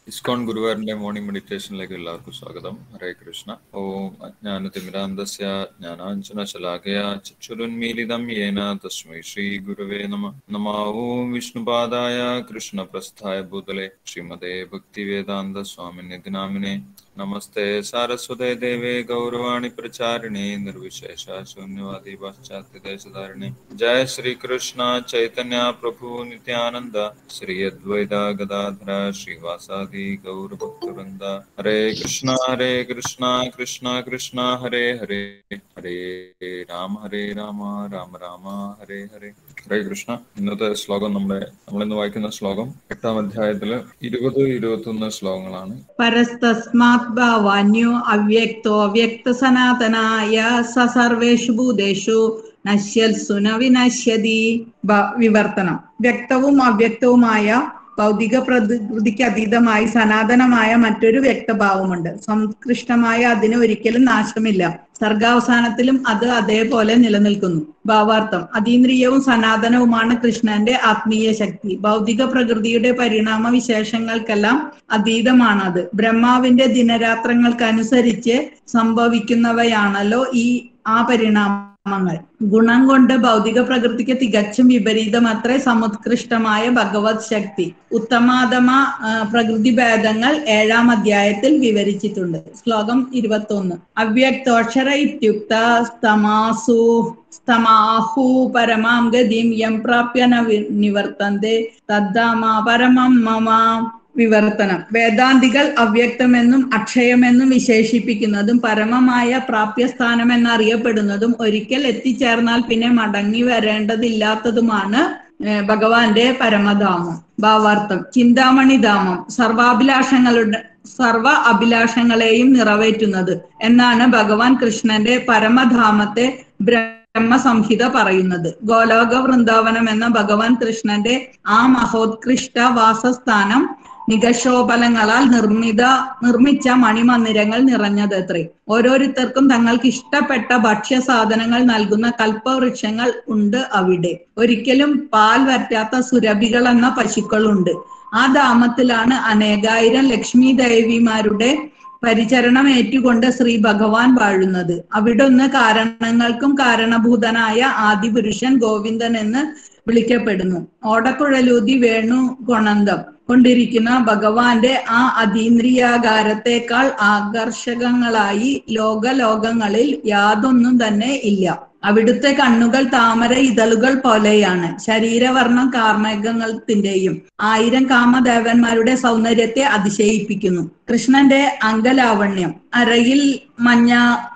ISKCON ഗുരുവാറിന്റെ morning മെഡിറ്റേഷനിലേക്ക് എല്ലാവർക്കും സ്വാഗതം ഹരേ കൃഷ്ണ ഓം അജ്ഞാനതിമിരാന്തസ്യ ജ്ഞാനാഞ്ജന ശലാകയ ചക്ഷുരുന്മീലിതം യേന തസ്മൈ ശ്രീ ഗുരുവേ നമ നമ ഓം വിഷ്ണുപാദായ കൃഷ്ണപ്രസ്ഥായ ഭൂതലെ ശ്രീമതേ ഭക്തിവേദാന്ത സ്വാമിനിധി നാമിനെ നമസ്തേ സാരസ്വതേ ദേവേ ഗൗരവാണി പ്രചാരിണേ നിർവിശേഷ ശൂന്യവാദി പാശ്ചാത്യദേശധാരിണേ ജയ ശ്രീകൃഷ്ണ ചൈതന്യ പ്രഭു നിത്യാനന്ദ ശ്രീ അദ്വൈത ഗദാധര ശ്രീവാസാദി ഗൗരഭക്തവൃന്ദ ഹരേ കൃഷ്ണ ഹരേ കൃഷ്ണ കൃഷ്ണ കൃഷ്ണ ഹരേ ഹരേ ഹരേ രാമ ഹരേ രാമ രാമ രാമ ഹരേ ഹരേ ഹരേ കൃഷ്ണ ഇന്നത്തെ ശ്ലോകം നമ്മുടെ നമ്മളിന്ന് വായിക്കുന്ന ശ്ലോകം എട്ടാം അധ്യായത്തില് ഇരുപത് ഇരുപത്തി ഒന്ന് ശ്ലോകങ്ങളാണ് परस्तस्मात् भावान्यो अव्यक्तो व्यक्तसनातनाय स सर्वेषु भूतेषु നശ്യൽസു ന വിനശ്യതി ബ- വിവർത്തനം വ്യക്തവും അവ്യക്തവുമായ ഭൗതിക പ്രകൃതിക്ക് അതീതമായി സനാതനമായ മറ്റൊരു വ്യക്തഭാവമുണ്ട് സംകൃഷ്ടമായ അതിന് ഒരിക്കലും നാശമില്ല സർഗാവസാനത്തിലും അത് അതേപോലെ നിലനിൽക്കുന്നു ഭാവാർത്ഥം അതീന്ദ്രിയവും സനാതനവുമാണ് കൃഷ്ണന്റെ ആത്മീയ ശക്തി ഭൗതിക പ്രകൃതിയുടെ പരിണാമ വിശേഷങ്ങൾക്കെല്ലാം അതീതമാണത് ബ്രഹ്മാവിന്റെ ദിനരാത്രങ്ങൾക്കനുസരിച്ച് സംഭവിക്കുന്നവയാണല്ലോ ഈ ആ പരിണാമങ്ങൾ ഗുണം കൊണ്ട് ഭൗതിക പ്രകൃതിക്ക് തികച്ചും വിപരീതമത്രേ സമുത്കൃഷ്ടമായ ഭഗവത് ശക്തി ഉത്തമാതമ ആ, പ്രകൃതി ഭേദങ്ങൾ ഏഴാം അധ്യായത്തിൽ വിവരിച്ചിട്ടുണ്ട് ശ്ലോകം ഇരുപത്തി ഒന്ന് അവ്യക്തോക്ഷര ഇത്യുക്ത സ്തമാസു സ്തമാഹു പരമാം ഗതിം യം പ്രാപ്യ ന വി- നിവർത്തന്തെ തദ്ധാമ പരമം മമ വിവർത്തനം വേദാന്തികൾ അവ്യക്തമെന്നും അക്ഷയമെന്നും വിശേഷിപ്പിക്കുന്നതും പരമമായ പ്രാപ്യസ്ഥാനം എന്നറിയപ്പെടുന്നതും ഒരിക്കൽ എത്തിച്ചേർന്നാൽ പിന്നെ മടങ്ങി വരേണ്ടതില്ലാത്തതുമാണ് ഏർ ഭഗവാന്റെ പരമധാമം ഭാവാർത്ഥം ചിന്താമണി ധാമം സർവാഭിലാഷങ്ങളുടെ സർവ അഭിലാഷങ്ങളെയും നിറവേറ്റുന്നത് എന്നാണ് ഭഗവാൻ കൃഷ്ണന്റെ പരമധാമത്തെ ബ്രഹ്മസംഹിത പറയുന്നത് ഗോലോക വൃന്ദാവനം എന്ന ഭഗവാൻ കൃഷ്ണന്റെ ആ മഹോത്കൃഷ്ട വാസസ്ഥാനം നികഷോപലങ്ങളാൽ നിർമ്മിത നിർമ്മിച്ച മണിമന്ദിരങ്ങൾ നിറഞ്ഞതത്രേ ഓരോരുത്തർക്കും തങ്ങൾക്ക് ഇഷ്ടപ്പെട്ട ഭക്ഷ്യ സാധനങ്ങൾ നൽകുന്ന കൽപ്പവൃക്ഷങ്ങൾ ഉണ്ട് അവിടെ ഒരിക്കലും പാൽ വറ്റാത്ത സുരഭികൾ എന്ന പശുക്കളുണ്ട് ആ ധാമത്തിലാണ് അനേകായിരം ലക്ഷ്മി ദേവിമാരുടെ പരിചരണം ഏറ്റുകൊണ്ട് ശ്രീ ഭഗവാൻ വാഴുന്നത് അവിടൊന്ന് കാരണങ്ങൾക്കും കാരണഭൂതനായ ആദിപുരുഷൻ ഗോവിന്ദൻ എന്ന് വിളിക്കപ്പെടുന്നു ഓടക്കുഴലൂതി വേണു കൊണന്തം കൊണ്ടിരിക്കുന്ന ഭഗവാന്റെ ആ അതീന്ദ്രിയാകാരത്തെക്കാൾ ആകർഷകങ്ങളായി ലോകലോകങ്ങളിൽ യാതൊന്നും തന്നെ ഇല്ല അവിടുത്തെ കണ്ണുകൾ താമര ഇതളുകൾ പോലെയാണ് ശരീരവർണ്ണം കാർമേഘത്തിന്റെയും ആയിരം കാമദേവന്മാരുടെ സൗന്ദര്യത്തെ അതിശയിപ്പിക്കുന്നു കൃഷ്ണന്റെ അംഗലാവണ്യം അരയിൽ മഞ്ഞ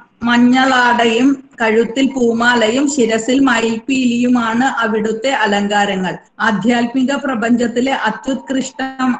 മഞ്ഞളാടയും കഴുത്തിൽ പൂമാലയും ശിരസിൽ മയിൽപീലിയുമാണ് അവിടുത്തെ അലങ്കാരങ്ങൾ ആധ്യാത്മിക പ്രപഞ്ചത്തിലെ അത്യുത്കൃഷ്ട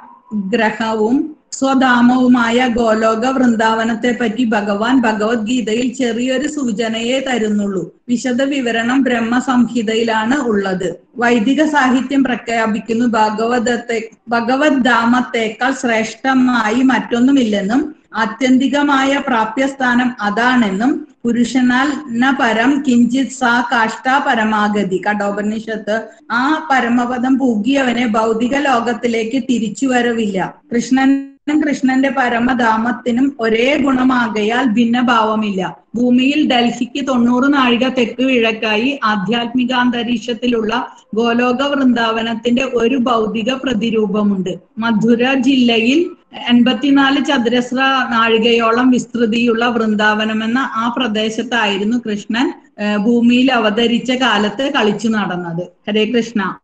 ഗ്രഹവും സ്വധാമവുമായ ഗോലോക വൃന്ദാവനത്തെ പറ്റി ഭഗവാൻ ഭഗവത്ഗീതയിൽ ചെറിയൊരു സൂചനയെ തരുന്നുള്ളൂ വിശദ വിവരണം ബ്രഹ്മസംഹിതയിലാണ് ഉള്ളത് വൈദിക സാഹിത്യം പ്രഖ്യാപിക്കുന്നു ഭഗവതത്തെ ഭഗവത് ധാമത്തേക്കാൾ ശ്രേഷ്ഠമായി മറ്റൊന്നുമില്ലെന്നും ആത്യന്തികമായ പ്രാപ്യസ്ഥാനം അതാണെന്നും പുരുഷനാൽ ന പരം കിഞ്ചിത് സാ കാഷ്ട പരമാഗതി കഠോപനിഷത്ത് ആ പരമപദം പൂകിയവനെ ഭൗതിക ലോകത്തിലേക്ക് തിരിച്ചു വരവില്ല കൃഷ്ണനും കൃഷ്ണന്റെ പരമധാമത്തിനും ഒരേ ഗുണമാകയാൽ ഭിന്നഭാവമില്ല ഭൂമിയിൽ ഡൽഹിക്ക് തൊണ്ണൂറ് നാഴിക തെക്ക് കിഴക്കായി ആധ്യാത്മിക അന്തരീക്ഷത്തിലുള്ള ഗോലോക വൃന്ദാവനത്തിന്റെ ഒരു ഭൗതിക പ്രതിരൂപമുണ്ട് മധുര ജില്ലയിൽ എൺപത്തിനാല് ചതുരശ്ര നാഴികയോളം വിസ്തൃതിയുള്ള വൃന്ദാവനം എന്ന ആ പ്രദേശത്തായിരുന്നു കൃഷ്ണൻ ഏർ ഭൂമിയിൽ അവതരിച്ച കാലത്ത് കളിച്ചു നടന്നത് ഹരേ കൃഷ്ണ